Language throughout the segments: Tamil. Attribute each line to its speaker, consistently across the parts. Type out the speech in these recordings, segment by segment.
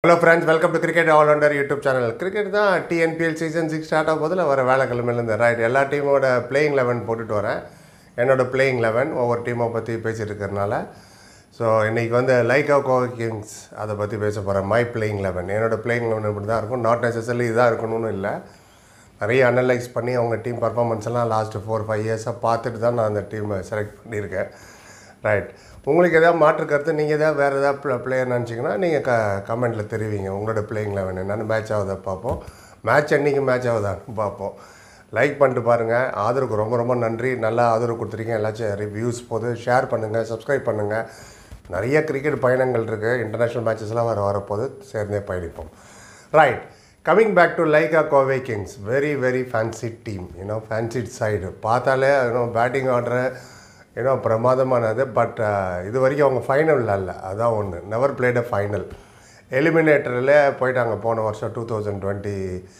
Speaker 1: hello friends welcome to cricket all under YouTube channel cricket தான் டிஎன்பிஎல் சீசன் சிக்ஸ் ஸ்டார்ட் ஆகும் போதில் வர வேலைக்கிழமையிலேருந்து ரைட் எல்லா டீமோட பிளேயிங் லெவன் போட்டுட்டு வரேன் என்னோட பிளேயிங் லெவன் ஒவ்வொரு டீமை பற்றி பேசிட்டு இருக்கிறனால ஸோ இன்றைக்கி வந்து லைக் ஆஃப் கோ கிங்ஸ் அதை பற்றி பேச போகிறேன் மை பிளேயிங் லெவன் என்னோட பிளேயிங் லெவன் இப்படி தான் இருக்கும் நாட் நெசசரி இதாக இருக்கணும்னு இல்லை நிறைய அனலைஸ் பண்ணி அவங்க டீம் பர்ஃபார்மன்ஸ் எல்லாம் லாஸ்ட்டு ஃபோர் ஃபைவ் இயர்ஸாக பார்த்துட்டு தான் நான் அந்த டீமை செலக்ட் பண்ணியிருக்கேன் ரைட் உங்களுக்கு எதாவது மாற்று கருத்து நீங்கள் எதாவது வேறு எதாவது ப்ளே பிளேயர் நினச்சிங்கன்னா நீங்கள் க கமெண்ட்டில் தெரிவிங்க உங்களோட பிளேயிங் லெவன் என்னென்னு மேட்ச் ஆகுதா பார்ப்போம் மேட்ச் அன்றைக்கி மேட்ச் ஆகுதான்னு பார்ப்போம் லைக் பண்ணிட்டு பாருங்கள் ஆதரவுக்கு ரொம்ப ரொம்ப நன்றி நல்லா ஆதரவு கொடுத்துருக்கீங்க எல்லாச்சும் ரிவ்யூஸ் போது ஷேர் பண்ணுங்கள் சப்ஸ்கிரைப் பண்ணுங்கள் நிறைய கிரிக்கெட் பயணங்கள் இருக்குது இன்டர்நேஷ்னல் மேட்சஸ்லாம் வர வரப்போது சேர்ந்தே பயணிப்போம் right coming back to like a Kovai kings very very fancy team you know fancy side பார்த்தாலே யூனோ பேட்டிங் ஆர்டரு யூனோ பிரமாதமானது பட் இது வரைக்கும் அவங்க ஃபைனலில் இல்லை அதான் ஒன்று நெவர் பிளேட் அ ஃபைனல் எலிமினேட்டரில் போயிட்டாங்க போன வருஷம் டூ தௌசண்ட் டுவெண்ட்டி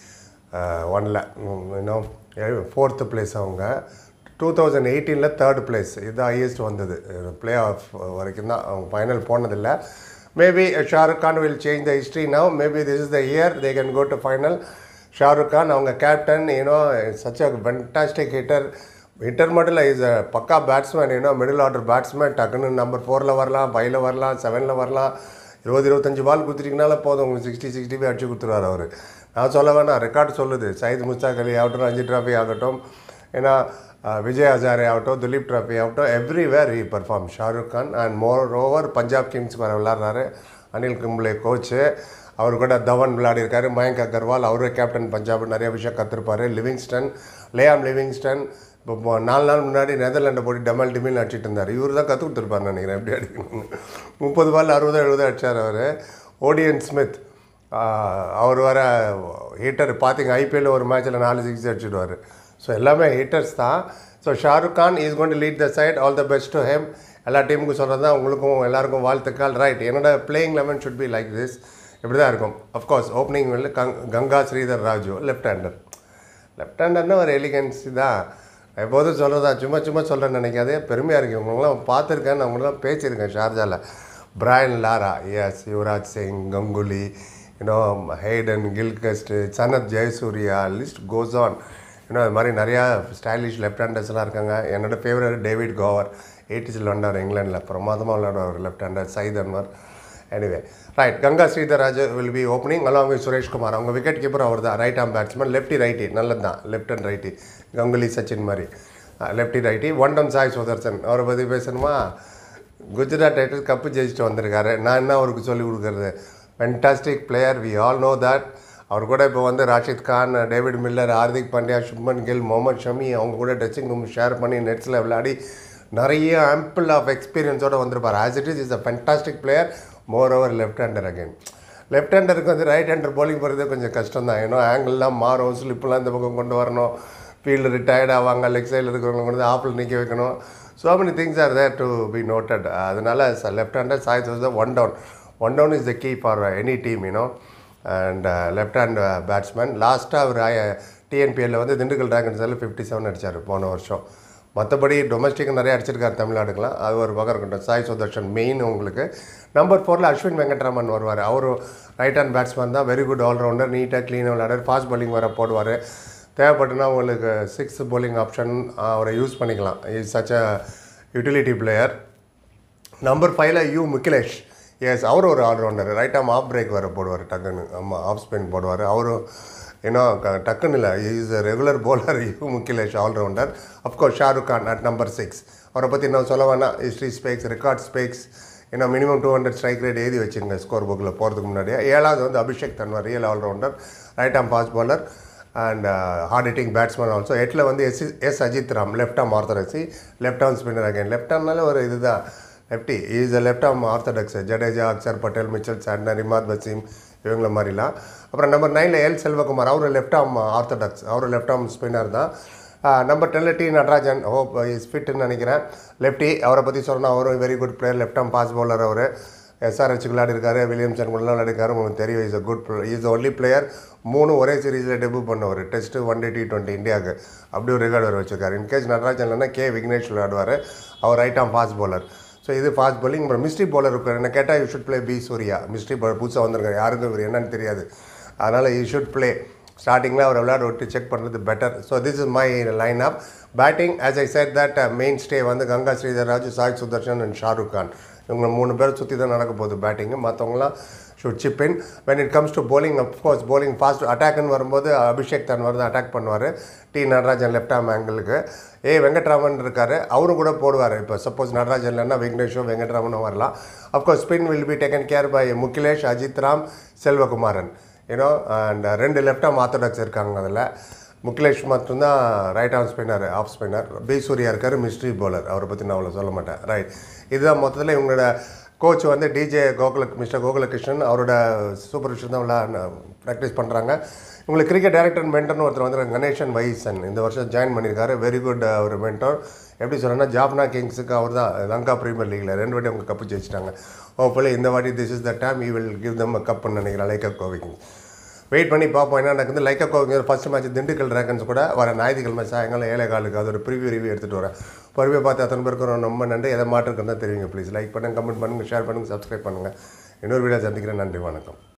Speaker 1: ஒனில் இன்னும் ஃபோர்த்து பிளேஸ் அவங்க டூ தௌசண்ட் எயிட்டீனில் தேர்ட் பிளேஸ் இது ஹையஸ்ட் வந்தது ப்ளே ஆஃப் வரைக்கும் தான் அவங்க ஃபைனல் போனதில்லை maybe Shahrukh Khan will change the history now maybe this is the year they can go to final Shahrukh Khan அவங்க captain you know such a fantastic hitter hitter மட்டும் இல்லை இஸ் அ பக்கா batsman you know middle order batsman டக்குன்னு நம்பர் ஃபோரில் வரலாம் ஃபைவ்ல வரலாம் செவனில் வரலாம் இருபது இருபத்தஞ்சு பால் கொடுத்துட்டிங்கனால போதும் உங்களுக்கு சிக்ஸ்டி சிக்ஸ்டி ஃபைவ் அடிச்சு கொடுத்துருவார் அவர் நான் சொல்ல வேணாம் ரெக்கார்டு சொல்லுது சயித் முஸ்தாக் அலி ஆகட்டும் ரஞ்சி ட்ராஃபி ஆகட்டும் ஏன்னா அஹ், விஜய் ஹசாரே ஆகட்டும் திலீப் ட்ராஃபி ஆகட்டும் everywhere he perform Shahrukh Khan and more over Punjab kings வர விளாட்றாரு அனில் கும்ப்ளே கோச்சு அவர் கூட தவன் விளையாடிருக்காரு மயங்க் அகர்வால் அவரே கேப்டன் பஞ்சாப் நிறைய விஷயம் கற்றுருப்பாரு லிவிங்ஸ்டன் லேயாம் லிவிங்ஸ்டன் இப்போ இப்போ நாலு நாள் முன்னாடி நெதர்லாண்டை போட்டு டமல் டிமில் அடிச்சிட்டு இருந்தார் இவர் தான் கற்றுக் கொடுத்துருப்பாரு நினைக்கிறேன் எப்படி அடிக்கணும்னு முப்பது பால் அறுபது எழுபது அடிச்சார் அவர் ஓடியன் ஸ்மித் ஆஹ், அவர் வர ஹீட்டர் பார்த்தீங்க ஐபிஎல் ஒரு மேட்ச்சில் நாலு சிக்ஸ் அடிச்சிடுவார் ஸோ எல்லாமே ஹீட்டர்ஸ் தான் so Shahrukh Khan is gone to lead the side all the best to them எல்லா டீமுக்கும் சொல்கிறது தான் உங்களுக்கும் எல்லாருக்கும் வாழ்த்துக்கள் ரைட் என்னோட playing eleven should be like this இப்படி தான் இருக்கும் அஃப்கோர்ஸ் ஓப்பனிங் வந்து கங் Ganga Sridhar Raju left hander left ஹேண்டர்னா ஒரு எலிகன்சி தான் எப்போதும் சொல்கிறதா சும்மா சும்மா சொல்கிறேன்னு நினைக்காதே பெருமையாக இருக்கு உங்களெலாம் பார்த்துருக்கேன் நான் உங்களெலாம் பேசியிருக்கேன் ஷார்ஜாவில் Brian Lara yes Yuvraj Singh Ganguly you know Hayden Gilchrist Sanath Jayasuriya list goes on you know அது மாதிரி நிறையா ஸ்டைலிஷ் லெஃப்ட் ஹேண்டர்ஸ்லாம் இருக்காங்க என்னோட ஃபேவரட் டேவிட் கோவர் எயிட்டிஸில் விளாண்டார் இங்கிலாண்டில் பிரமாதமாக விளையாடுவார் left hander Saeed Anwar anyway right Ganga Sridharraj will be opening along with Sureshkumar அவங்க விக்கெட் கீப்பர் அவர் தான் ரைட் ஆம் பேட்ஸ்மேன் லெஃப்டி ரைட்டி நல்லது தான் left and righty Ganguly Sachin மாதிரி லெஃப்டி ரைட்டி ஒன் டம் சாய் சுதர்சன் அவரை பற்றி பேசணுமா குஜராத் டைட்டர்ஸ் கப்பு ஜெயிச்சுட்டு வந்திருக்காரு நான் என்ன அவருக்கு சொல்லிக் கொடுக்குறது fantastic player we all know that அவர் கூட இப்போ வந்து ராஷித் கான் டேவிட் மில்லர் ஹார்திக் பாண்டியா சுப்மன் கில் முகமது ஷமி அவங்க கூட ட்ரெஸ்ஸிங் ரூம் ஷேர் பண்ணி நெட்ஸில் விளையாடி நிறைய ஆம்பிள் ஆஃப் எக்ஸ்பீரியன்ஸோடு வந்திருப்பார் as it is is a fantastic player more over left hander again left ஹேண்டருக்கு வந்து ரைட் ஹேண்டர் bowling போகிறது கொஞ்சம் கஷ்டம் தான் ஏன்னா ஆங்கிள்லாம் மாறும் ஸ்லிப்லாம் இந்த பக்கம் கொண்டு வரணும் ஃபீல்டு ரிட்டையர்ட் ஆவாங்க லெக் சைடில் இருக்கிறவங்க கொண்டு வந்து ஆப்பில் நிற்க வைக்கணும் so many things are there to be noted அதனால left hander choice was one down one down is the key for any team you know and left hand batsman லாஸ்ட்டாக அவர் டிஎன்பிஎல்ல வந்து திண்டுக்கல் டிராகன்ஸில் ஃபிஃப்டி செவன் அடித்தார் போன வருஷம் மற்றபடி டொமஸ்டிக் நிறைய அடிச்சிருக்காரு தமிழ்நாடுக்கெலாம் அது ஒரு பக்கம் இருக்கட்டும் சாய் சுதர்ஷன் மெயின் உங்களுக்கு நம்பர் ஃபோரில் அஸ்வின் வெங்கட்ராமன் வருவார் அவரும் ரைட் ஹேண்ட் பேட்ஸ்மேன் தான் வெரி குட் ஆல்ரவுண்டர் நீட்டாக க்ளீனாக விளையாடுறாரு ஃபாஸ்ட் bowling வர போடுவார் தேவைப்பட்டுனா உங்களுக்கு சிக்ஸ் bowling ஆப்ஷன் அவரை யூஸ் பண்ணிக்கலாம் is such a utility player number ஃபைவ்ல யூ முகிலேஷ் எஸ் அவர் ஒரு allrounder right arm off break வர போடுவார் டக்குன்னு ஆமாம் ஆஃப் ஸ்பின் போடுவார் அவரும் ஏன்னா டக்குன்னு இல்லை is a regular bowler U Mukilesh allrounder of course Shahrukh Khan at number six அவரை பற்றி நான் சொல்ல வேணாம் ஹிஸ்ட்ரி ஸ்பேக்ஸ் ரெக்கார்ட் ஸ்பேக்ஸ் ஏன்னா minimum two hundred strike rate எழுதி வச்சுருங்க ஸ்கோர் புக்கில் போகிறதுக்கு முன்னாடியே ஏழாவது வந்து Abhishek Tanwar real allrounder right arm fast bowler and hard hitting batsman also எட்டில் வந்து S S Ajith Ram left arm orthodox left arm spinner again left ஆம்னால ஒரு இதுதான் lefty is a left arm orthodox Jadeja Axar Patel Mitchell Santner ரிமாத் பசீம் இவங்கள மாதிரிலாம் அப்புறம் நம்பர் நைனில் எல் செல்வகுமார் அவர் லெஃப்ட் ஆம் ஆர்த்தடாக்ஸ் அவர் லெஃப்ட் ஆம் ஸ்பின்னர் தான் நம்பர் டென்னில் டி நடராஜன் ஹோப் இஸ் ஃபிட்னு நினைக்கிறேன் லெஃப்டி அவரை பற்றி சொல்லணும் அவரும் very good player left arm pace bowler அவர் எஸ்ஆர்ஹெச் விளையாடிருக்காரு வில்லியம்சன் கூடலாம் விளையாடிருக்காரு உங்களுக்கு தெரியும் is a good is only player மூணு ஒரே சீரீஸில் டெபு பண்ணவர் test one day T twenty இந்தியாவுக்கு அப்படி ஒரு ரெக்கார்டு வச்சிருக்காரு இன்கேஸ் நடராஜன் இல்லைன்னா கே விக்னேஷ் விளையாடுவார் அவர் right arm fast bowler so இது ஃபாஸ்ட் bowling அப்புறம் மிஸ்ட்ரி bowler இருக்கார் என்ன கேட்டால் you should play P Surya mystery bowler புதுசாக வந்திருக்காரு யாருக்கும் இவர் என்னன்னு தெரியாது அதனால் யூ ஷுட் ப்ளே ஸ்டார்டிங்கில் அவர் விளையாட விட்டு செக் பண்ணுறது better so this is my line up batting as I set that main stay வந்து கங்கா ஸ்ரீதர்ராஜ் சாய் சுதர்ஷன் அண்ட் ஷாருக் கான் இவங்க மூணு பேர் சுற்றி தான் நடக்க போகுது பேட்டிங்கு மற்றவங்களாம் should chip in when it comes to bowling of course bowling fast அட்டாக்னு வரும்போது அபிஷேக் தன்வர் தான் அட்டாக் பண்ணுவார் டி நடராஜன் லெஃப்ட் ஆம் ஆங்கிளுக்கு ஏ வெங்கட்ராமன் இருக்கார் அவரும் கூட போடுவார் இப்போ சப்போஸ் நடராஜன் இல்லைன்னா விக்னேஷும் வெங்கட்ராமனும் வரலாம் of course spin will be taken care by Mukilesh Ajith Ram Selvakumaran you know and ரெண்டு லெஃப்ட் ஆம் ஆர்த்தடாக்ஸ் இருக்காங்க அதில் முகிலேஷ் மட்டும்தான் right arm spinner off spinner P Surya இருக்கார் மிஸ்ட்ரி bowler அவரை பற்றி நான் அவ்வளோ சொல்ல மாட்டேன் ரைட் இதுதான் மொத்தத்தில் இவங்களோட கோச் வந்து டிஜே கோகுல மிஸ்டர் கோகுலகிருஷ்ணன் அவரோட சூப்பர்விஷன் தான் விளையா ப்ராக்டிஸ் பண்ணுறாங்க இவங்களுக்கு கிரிக்கெட் டைரக்டர் மென்டர்னு ஒருத்தர் வந்து கணேசன் வைசன் இந்த வருஷம் ஜாயின் பண்ணியிருக்காரு வெரி குட் ஒரு மென்டர் எப்படி சொல்கிறேன்னா ஜாஃப்னா கிங்ஸுக்கு அவர் தான் லங்கா ப்ரீமியர் லீக்கில் ரெண்டு வாட்டி அவங்க கப்பு ஜெயிச்சிட்டாங்க ஹோப்ஃபுல்லி இந்த வாட்டி this is the time you will give them கப்னு நினைக்கிறேன் லைக் கோவிங் வெயிட் பண்ணி பார்ப்போம் என்ன நடக்குது Lyca Kovai kings first match Dindigul dragons கூட வர ஞாயிற்றுக்கிழமை சாயங்காலம் ஏழை காலுக்கு அது ஒரு ப்ரிவியூ ரிவ்யூ எடுத்துகிட்டு வரேன் பொறுமையை பார்த்து அத்தனை பேருக்கு ரொம்ப நன்றி எதை மாற்றம் தான் தெரிவிங்க ப்ளீஸ் லைக் பண்ணுங்கள் கமெண்ட் பண்ணுங்கள் ஷேர் பண்ணுங்கள் சப்ஸ்கிரைப் பண்ணுங்கள் இன்னொரு வீடியோ சந்திக்கிறேன் நன்றி வணக்கம்